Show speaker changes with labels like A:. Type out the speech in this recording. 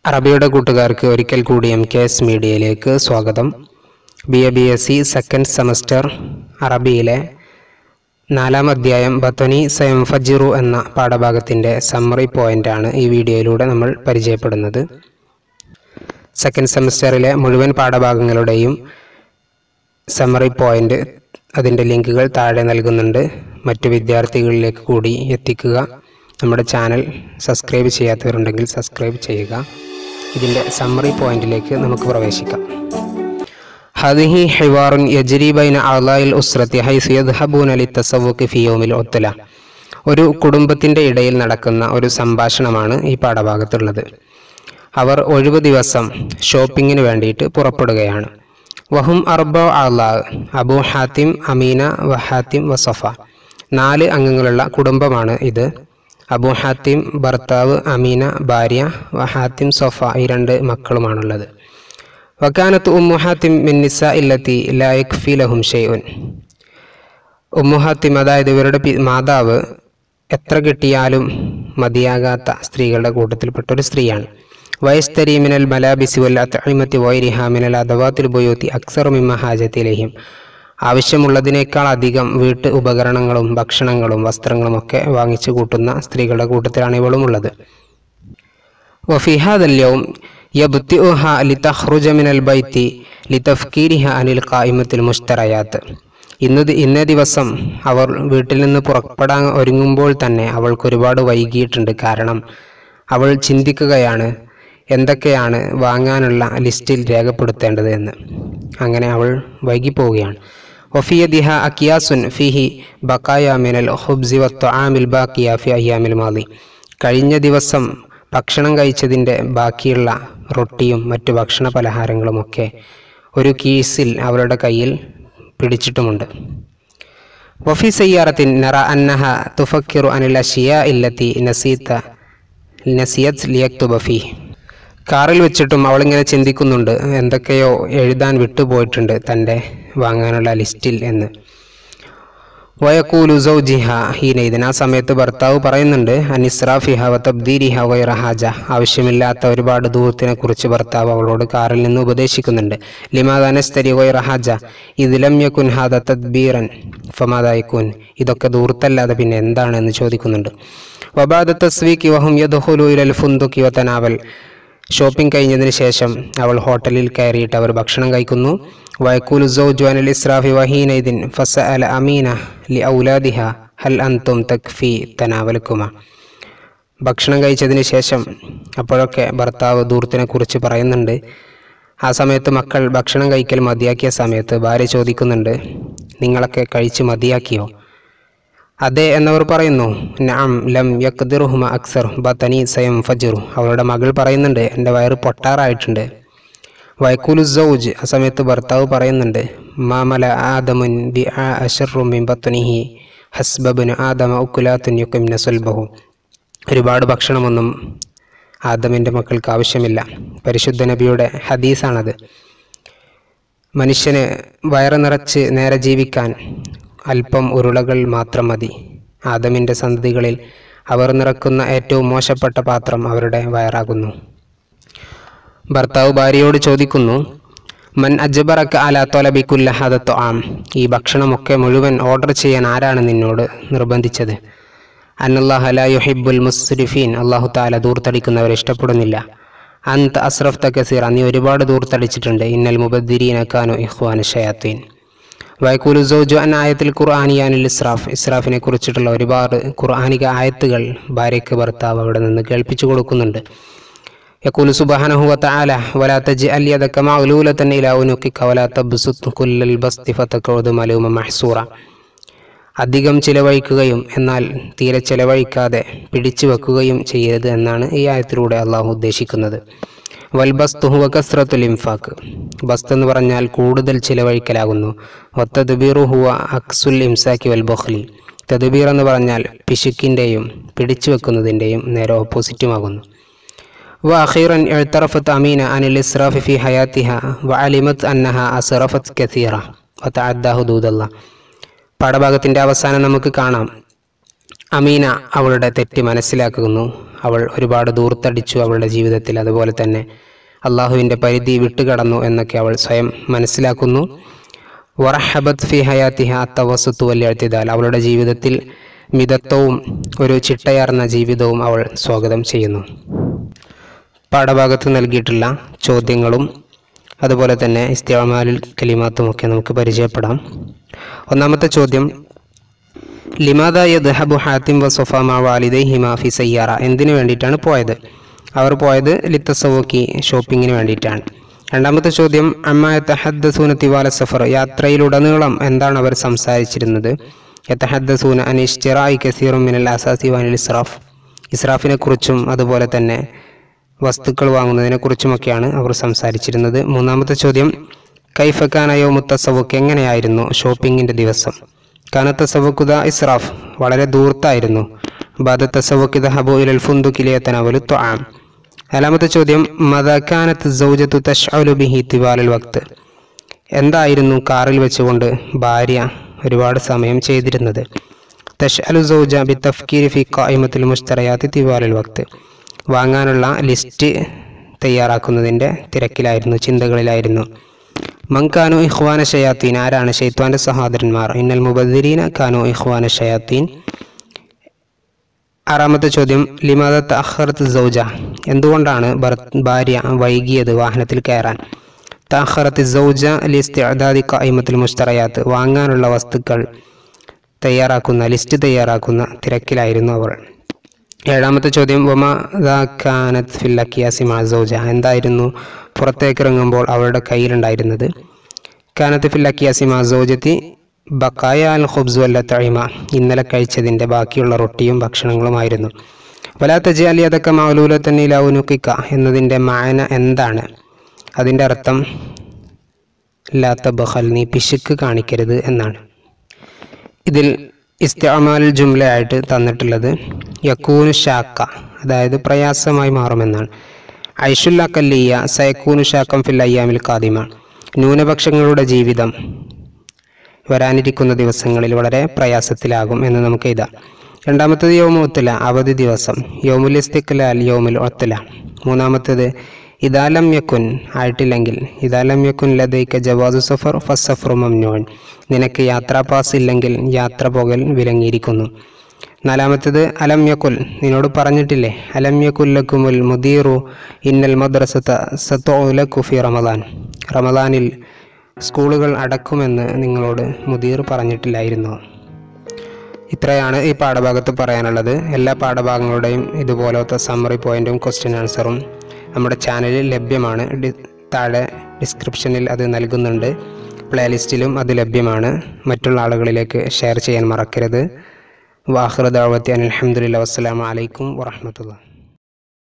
A: അറബിയുടെ കൂട്ടുകാർക്ക് ഒരിക്കൽ കൂടി എം കെ എസ് മീഡിയയിലേക്ക് സ്വാഗതം B A B S C second semester അറബിയിലെ നാലാം അധ്യായം ബത്തനി സയം ഫജിറു എന്ന പാഠഭാഗത്തിൻ്റെ സമ്മറി പോയിൻ്റാണ് ഈ വീഡിയോയിലൂടെ നമ്മൾ പരിചയപ്പെടുന്നത് സെക്കൻഡ് സെമസ്റ്ററിലെ മുഴുവൻ പാഠഭാഗങ്ങളുടെയും സമ്മറി പോയിൻ്റ് അതിൻ്റെ ലിങ്കുകൾ താഴെ നൽകുന്നുണ്ട് മറ്റു വിദ്യാർത്ഥികളിലേക്ക് കൂടി എത്തിക്കുക നമ്മുടെ ചാനൽ സബ്സ്ക്രൈബ് ചെയ്യാത്തവരുണ്ടെങ്കിൽ സബ്സ്ക്രൈബ് ചെയ്യുക ഇതിൻ്റെ സമ്മറി പോയിന്റിലേക്ക് നമുക്ക് പ്രവേശിക്കാം ഹദിഹി ഹിവാറുൻ യജ്രി ബൈന അളായിൽ ഉസ്രത്തി ഹൈസ് യദ്ഹബൂന ലിത്തസവുക്ക് ഫി യൗമിൽ ഒത്തല ഒരു കുടുംബത്തിൻ്റെ ഇടയിൽ നടക്കുന്ന ഒരു സംഭാഷണമാണ് ഈ പാഠഭാഗത്തുള്ളത് അവർ ഒഴിവു ദിവസം ഷോപ്പിങ്ങിന് വേണ്ടിയിട്ട് പുറപ്പെടുകയാണ് വഹും അർബ അള്ളാ അബു ഹാത്തിം അമീന വഹാത്തിം വസഫ നാല് അംഗങ്ങളുള്ള കുടുംബമാണ് ഇത് അബു ഹാത്തിം ഭർത്താവ് അമീന ഭാര്യ വഹാത്തിം സൊഫ ഈ രണ്ട് മക്കളുമാണുള്ളത് വക്കാനത്ത് ഉമ്മു ഹാത്തിം മിൻ നിസ ഇല്ലത്തി ലായക് ഫി ലഹും ഷെയ്ഉൻ ഉമ്മു ഹാത്തിം അതായത് ഇവരുടെ പി- മാതാവ് എത്ര കിട്ടിയാലും മതിയാകാത്ത സ്ത്രീകളുടെ കൂട്ടത്തിൽപ്പെട്ട ഒരു സ്ത്രീയാണ് വയസ്തരി മിനൽ മലാബിസി വൽ അത്ഇമത്തി വൈരിഹ മിനൽ അദവാത്തിൽ ബുയൂത്തി അക്സറു മിമ്മ ഹാജത്തിലേഹിം ആവശ്യമുള്ളതിനേക്കാൾ അധികം വീട്ട് ഉപകരണങ്ങളും ഭക്ഷണങ്ങളും വസ്ത്രങ്ങളും ഒക്കെ വാങ്ങിച്ചു കൂട്ടുന്ന സ്ത്രീകളുടെ കൂട്ടത്തിലാണ് ഇവളും ഉള്ളത് وفي هذا اليوم يبتئها لتخرج من البيت لتفكيرها عن القائمة المشتريات ഇന്ന് ദി- ഇന്നേ ദിവസം അവർ വീട്ടിൽ നിന്ന് പുറപ്പെടാൻ ഒരുങ്ങുമ്പോൾ തന്നെ അവൾക്ക് ഒരുപാട് വൈകിയിട്ടുണ്ട് കാരണം അവൾ ചിന്തിക്കുകയാണ് എന്തൊക്കെയാണ് വാങ്ങാനുള്ള ലിസ്റ്റിൽ രേഖപ്പെടുത്തേണ്ടത് എന്ന് അങ്ങനെ അവൾ വൈകിപ്പോവുകയാണ് വഫിയദിഹ അക്കിയാസുൻ ഫിഹി ബക്കായ മിനൽ ഹുബ്സി വത്തൊആമിൽ ബാക്കിയ ഫി അയ്യാമിൽ മാലി കഴിഞ്ഞ ദിവസം ഭക്ഷണം കഴിച്ചതിൻ്റെ ബാക്കിയുള്ള റൊട്ടിയും മറ്റു ഭക്ഷണ പലഹാരങ്ങളുമൊക്കെ ഒരു കീസിൽ അവരുടെ കയ്യിൽ പിടിച്ചിട്ടുമുണ്ട് വഫി സയ്യാറത്തിൻ നറ അന്നഹ തുഫക്കിറു അനിൽ അഷിയ ഇല്ലത്തി നസീത്ത നസിയത് ലിയക്തു ബഫി കാറിൽ വെച്ചിട്ടും അവളിങ്ങനെ ചിന്തിക്കുന്നുണ്ട് എന്തൊക്കെയോ എഴുതാൻ വിട്ടുപോയിട്ടുണ്ട് തൻ്റെ വാങ്ങാനുള്ള ലിസ്റ്റിൽ എന്ന് വയക്കൂലു സൗജിഹ ഹീനൈദൻ ആ സമയത്ത് ഭർത്താവ് പറയുന്നുണ്ട് അനിസ്രാഫിഹ വ തബ്ദീരിഹ വൈറഹാജ ആവശ്യമില്ലാത്ത ഒരുപാട് ദൂരത്തിനെ കുറിച്ച് ഭർത്താവ് അവളോട് കാറിൽ നിന്ന് ഉപദേശിക്കുന്നുണ്ട് ലിമാദ അനസ്തരി വൈറഹാജ ഇതിലം യക്കുൻ ഹാദ തദ്ബീറൻ ഫമാദായിക്കുൻ ഇതൊക്കെ ദൂരത്തല്ലാതെ പിന്നെ എന്താണ് എന്ന് ചോദിക്കുന്നുണ്ട് വബാദ തസ്വീക്കി വഹും യദ്ഖുലു ഇലൽ ഫുന്ദുക്കി വതനാവൽ ഷോപ്പിംഗ് കഴിഞ്ഞതിന് ശേഷം അവൾ ഹോട്ടലിൽ കയറിയിട്ട് അവർ ഭക്ഷണം കഴിക്കുന്നു വയക്കൂലു സൗജു അനിൽ ഇസ്രാഫി വഹീനൈദിൻ ഫസ അല അമീന ലി ഔലാദിഹ ഹൽ അൻതും തക്ഫി തനാവലക്കുമ ഭക്ഷണം കഴിച്ചതിന് ശേഷം അപ്പോഴൊക്കെ ഭർത്താവ് ദൂരത്തിനെ കുറിച്ച് പറയുന്നുണ്ട് ആ സമയത്ത് മക്കൾ ഭക്ഷണം കഴിക്കൽ മതിയാക്കിയ സമയത്ത് ഭാര്യ ചോദിക്കുന്നുണ്ട് നിങ്ങളൊക്കെ കഴിച്ച് മതിയാക്കിയോ അതെ എന്നവർ പറയുന്നു നാം ലം യക്ദിറുഹുമ അക്സർ ബത്തനി സയം ഫജിറു അവളുടെ മകൾ പറയുന്നുണ്ട് എൻ്റെ വയറ് പൊട്ടാറായിട്ടുണ്ട് വൈക്കുലു സൗജ് ആ സമയത്ത് ഭർത്താവ് പറയുന്നുണ്ട് മാമല ആദമുൻ ബി ആ അഷറും മിൻ ബത്തനിഹി ഹസ്ബബുന് ആദമ ഉക്കുലാത്തുൻ യുക്കിമിന സുൽബഹു ഒരുപാട് ഭക്ഷണമൊന്നും ആദമിൻ്റെ മക്കൾക്ക് ആവശ്യമില്ല പരിശുദ്ധ നബിയുടെ ഹദീസാണത് മനുഷ്യന് വയറ് നിറച്ച് നേരെ ജീവിക്കാൻ അല്പം ഉരുളകൾ മാത്രം മതി ആദമിൻ്റെ സന്തതികളിൽ അവർ നിറക്കുന്ന ഏറ്റവും മോശപ്പെട്ട പാത്രം അവരുടെ വയറാകുന്നു ഭർത്താവ് ഭാര്യയോട് ചോദിക്കുന്നു മൻ അജ്ബറക്ക അല തൊലബിക്കുല്ല ഹദത്തോ ആം ഈ ഭക്ഷണമൊക്കെ മുഴുവൻ ഓർഡർ ചെയ്യാൻ ആരാണ് നിന്നോട് നിർബന്ധിച്ചത് അന്നല്ലാഹ് ല യുഹിബുൽ മുസ്രിഫീൻ അള്ളാഹു താല ദൂർത്തടിക്കുന്നവരെ ഇഷ്ടപ്പെടുന്നില്ല അന്ത് അസ്രഫ് കസീർ നീ ഒരുപാട് ദൂർത്തടിച്ചിട്ടുണ്ട് ഇന്നൽ മുബദ്ദിരീനക്കാനു ഇഹ്വാൻ ഷയാത്തീൻ വൈക്കൂലു സൗജു അൻ ആയത്തിൽ ഖുർആാനിയാനിൽ ഇസ്രാഫ് ഇസ്രാഫിനെ കുറിച്ചിട്ടുള്ള ഒരുപാട് ഖുർആാനിക ആയത്തുകൾ ഭാര്യയ്ക്ക് ഭർത്താവ് അവിടെ നിന്ന് കേൾപ്പിച്ചു കൊടുക്കുന്നുണ്ട് يقول سبحانه وتعالى ولا تجعل يدك مغلولة إلى عنقك ولا تبسط كل البسط فتقعد ملوما محسورا അധികം ചിലവഴിക്കുകയും എന്നാൽ തീരെ ചിലവഴിക്കാതെ പിടിച്ചു വെക്കുകയും ചെയ്യരുത് എന്നാണ് ഈ ആയത്തിലൂടെ അള്ളാഹു ഉദ്ദേശിക്കുന്നത് വൽബസ്തു ഹുവ കസ്രത്തുൽ ഇംഫാക്ക് ബസ്ത് എന്ന് പറഞ്ഞാൽ കൂടുതൽ ചിലവഴിക്കലാകുന്നു ഒത്തദ്ബീറു ഹുവ അക്സുൽ ഇംസാക്കി വൽ ബൊഹ്ലി തദ്ബീർ എന്ന് പറഞ്ഞാൽ പിശുക്കിൻ്റെയും പിടിച്ചു വെക്കുന്നതിൻ്റെയും നേരെ ഓപ്പോസിറ്റുമാകുന്നു وأخيرا اعترفت أمينة عن الإسراف في حياتها وعلمت أنها أسرفت كثيرا وتعدى حدود الله പാഠഭാഗത്തിൻ്റെ അവസാനം നമുക്ക് കാണാം അമീന അവളുടെ തെറ്റ് മനസ്സിലാക്കുന്നു അവൾ ഒരുപാട് ദൂർത്തടിച്ചു അവളുടെ ജീവിതത്തിൽ അതുപോലെ തന്നെ അള്ളാഹുവിൻ്റെ പരിധി വിട്ടുകടന്നു എന്നൊക്കെ അവൾ സ്വയം മനസ്സിലാക്കുന്നു വറഹബത് ഫി ഹയാത്തിഹ തവസുത്തു വല്യഴ്ത്തിദാൽ അവളുടെ ജീവിതത്തിൽ മിതത്വവും ഒരു ചിട്ടയാർന്ന ജീവിതവും അവൾ സ്വാഗതം ചെയ്യുന്നു പാഠഭാഗത്ത് നൽകിയിട്ടുള്ള ചോദ്യങ്ങളും അതുപോലെ തന്നെ ഇസ്തിമാലുൽ കലിമാത്തും ഒക്കെ നമുക്ക് പരിചയപ്പെടാം ഒന്നാമത്തെ ചോദ്യം ലിമാദ യദ്ഹബു ഹാത്തിം വ സൊഫാമ വാലിദൈ ഹിമാഫി സയ്യാറ എന്തിനു വേണ്ടിയിട്ടാണ് പോയത് അവർ പോയത് ലിത്തസവോക്കി ഷോപ്പിങ്ങിന് വേണ്ടിയിട്ടാണ് രണ്ടാമത്തെ ചോദ്യം അമ്മ യത്തഹദ്ദസൂന തിവാല സഫർ യാത്രയിലുടനീളം എന്താണ് അവർ സംസാരിച്ചിരുന്നത് യത്തഹദ്ദസൂന അനിഷ്ടിറായി കസീറും മിനൽ അസാസി വാനിൽ ഇസ്രാഫ് ഇസ്രാഫിനെ കുറിച്ചും അതുപോലെ തന്നെ വസ്തുക്കൾ വാങ്ങുന്നതിനെ കുറിച്ചുമൊക്കെയാണ് അവർ സംസാരിച്ചിരുന്നത് മൂന്നാമത്തെ ചോദ്യം കൈഫക്കാനയോ മുത്തസവുക്ക് എങ്ങനെയായിരുന്നു ഷോപ്പിങ്ങിൻ്റെ ദിവസം കനത്ത സവുക്കുത ഇസ്രാഫ് വളരെ ദൂർത്തായിരുന്നു ബാദത്ത സവുക്കിത ഹബു ഇലൽ ഫുന്തുക്കിലിയത്തനവലു ത്വാം നാലാമത്തെ ചോദ്യം മദക്കാനത്ത് സൗജത്തു തഷ്അലു ബിഹി തിവാലൽ വക്ത് എന്തായിരുന്നു കാറിൽ വെച്ചുകൊണ്ട് ഭാര്യ ഒരുപാട് സമയം ചെയ്തിരുന്നത് തഷ്അലു സൗജ ബി തഫ്കീരി ഫി ഖായിമത്തിൽ മുസ്തറയാത്തി തിവാലൽ വക്ത് വാങ്ങാനുള്ള ലിസ്റ്റ് തയ്യാറാക്കുന്നതിൻ്റെ തിരക്കിലായിരുന്നു ചിന്തകളിലായിരുന്നു മങ്കാനു ഇഖ്വാന ഷയാത്തീൻ ആരാണ് ഷെയ്ത്വാന്റെ സഹോദരന്മാർ ഇന്നൽ മുബദ്ദീന കാനു ഇഖ്വാന ഷയാത്തീൻ ആറാമത്തെ ചോദ്യം ലിമാദ തഅഖറത്ത് സൗജ എന്തുകൊണ്ടാണ് ഭർ- ഭാര്യ വൈകിയത് വാഹനത്തിൽ കയറാൻ തഅഖറത്ത് സൗജ ലിസ്തിഅദാദി ഖായിമത്തുൽ മുസ്തറയാത്ത് വാങ്ങാനുള്ള വസ്തുക്കൾ തയ്യാറാക്കുന്ന ലിസ്റ്റ് തയ്യാറാക്കുന്ന തിരക്കിലായിരുന്നു അവർ ഏഴാമത്തെ ചോദ്യം വമാനത് ഫില്ലക്കിയാസി മാസൗജ എന്തായിരുന്നു പുറത്തേക്ക് ഇറങ്ങുമ്പോൾ അവളുടെ കയ്യിലുണ്ടായിരുന്നത് കാനത്ത് ഫില്ലക്കിയാസി മാസൗജത്തി ബക്കായ അൽ ഖുബ്സു അല്ല തഴിമ ഇന്നലെ കഴിച്ചതിൻ്റെ ബാക്കിയുള്ള റൊട്ടിയും ഭക്ഷണങ്ങളുമായിരുന്നു വലാത്ത ജാലി അതൊക്കെ മൗലൂല തന്നെ ലൗനുക്കിക്ക എന്നതിൻ്റെ മായന എന്താണ് അതിൻ്റെ അർത്ഥം ലാത്ത ബഹൽ നീ പിശുക്ക് കാണിക്കരുത് എന്നാണ് ഇതിൽ ഇസ്തിഅമാൽ ജുംലയായിട്ട് തന്നിട്ടുള്ളത് യക്കൂനു ഷാക്ക അതായത് പ്രയാസമായി മാറുമെന്നാണ് ഐഷുല്ല കല്ലിയ സയക്കൂനു ഷാക്കം ഫിൽ അയ്യാമിൽ കാദിമ ന്യൂനപക്ഷങ്ങളുടെ ജീവിതം വരാനിരിക്കുന്ന ദിവസങ്ങളിൽ വളരെ പ്രയാസത്തിലാകും എന്ന് നമുക്ക് എഴുതാം രണ്ടാമത്തേത് യോമുത്തല അവധി ദിവസം യോമുൽ ഇസ്തിക്ലാൽ യോമുൽ ഒത്തല മൂന്നാമത്തേത് ഇതാലം യക്കുൻ ആയിട്ടില്ലെങ്കിൽ ഇതാലം യക്കുൻ ലതൈക്ക ജവാസു സഫർ ഫസഫറു മംനോൻ നിനക്ക് യാത്രാ പാസ് ഇല്ലെങ്കിൽ യാത്ര പോകൽ വിലങ്ങിയിരിക്കുന്നു നാലാമത്തേത് അലം യക്കുൽ നിന്നോട് പറഞ്ഞിട്ടില്ലേ അലം യക്കുല്ലക്കുമുൽ മുദീറു ഇന്നൽ മദ്രസത്ത സത്തോലക്കു ഫി റമദാൻ റമദാനിൽ സ്കൂളുകൾ അടക്കുമെന്ന് നിങ്ങളോട് മുദീർ പറഞ്ഞിട്ടില്ലായിരുന്നോ ഇത്രയാണ് ഈ പാഠഭാഗത്ത് പറയാനുള്ളത് എല്ലാ പാഠഭാഗങ്ങളുടെയും ഇതുപോലത്തെ സമ്മറി പോയിന്റും ക്വസ്റ്റ്യൻ ആൻസറും നമ്മുടെ ചാനലിൽ ലഭ്യമാണ് ഡി- താഴെ ഡിസ്ക്രിപ്ഷനിൽ അത് നൽകുന്നുണ്ട് പ്ലേലിസ്റ്റിലും അത് ലഭ്യമാണ് മറ്റുള്ള ആളുകളിലേക്ക് ഷെയർ ചെയ്യാൻ മറക്കരുത് വാഹൃദാവത്തി അലഹമുല്ല വസ്സലാമലൈക്കും വാഹമത്തുള്ള